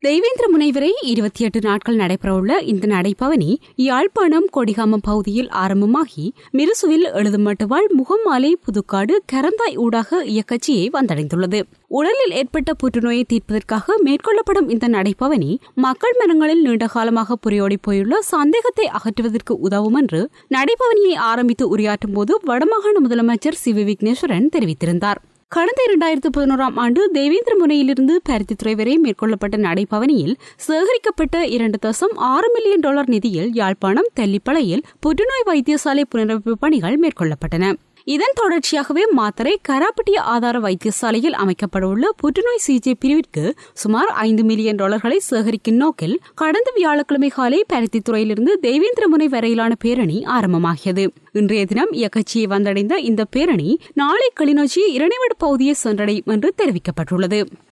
தெய்வேந்திர முனைவரை இருபத்தி எட்டு நாட்கள் நடைபெறவுள்ள இந்த நடைபவனி யாழ்ப்பாணம் கொடிகாமம் பகுதியில் ஆரம்பமாகி மிருசுவில் எழுதுமட்டுவாள் முகமாலை புதுக்காடு கரந்தாய் ஊடாக இயக்கச்சியை வந்தடைந்துள்ளது உடலில் ஏற்பட்ட புற்றுநோயை தீர்ப்பதற்காக மேற்கொள்ளப்படும் இந்த நடைபவனி மக்கள் மனங்களில் நீண்ட காலமாக புரியோடி போயுள்ள சந்தேகத்தை அகற்றுவதற்கு உதவும் என்று நடைபவனியை ஆரம்பித்து உரையாற்றும் போது வடமாகாண முதலமைச்சர் சி வி விக்னேஸ்வரன் தெரிவித்திருந்தார் கடந்த இரண்டாயிரத்து பதினோராம் ஆண்டு தேவேந்திர முனையிலிருந்து பருத்தித்துறை வரை மேற்கொள்ளப்பட்ட நடைபவனியில் சேகரிக்கப்பட்ட இரண்டு தசம் ஆறு மில்லியன் டாலர் நிதியில் யாழ்ப்பாணம் தெல்லிப்பளையில் புற்றுநோய் வைத்தியசாலை புனரமைப்பு பணிகள் மேற்கொள்ளப்பட்டன இதன் தொடர்ச்சியாகவே மாத்தரை கராப்பட்டிய ஆதார வைத்தியசாலையில் அமைக்கப்படவுள்ள புற்றுநோய் சிகிச்சை பிரிவிற்கு சுமார் ஐந்து மில்லியன் டாலர்களை சேகரிக்கும் நோக்கில் கடந்த வியாழக்கிழமை காலை பருத்தித்துறையிலிருந்து தேவேந்திர முனை வரையிலான பேரணி ஆரம்பமாகியது இன்றைய தினம் இயக்கச்சியை வந்தடைந்த இந்த பேரணி நாளை கிளிநொச்சி இரணைவடு பகுதியை சென்றடையும் என்று தெரிவிக்கப்பட்டுள்ளது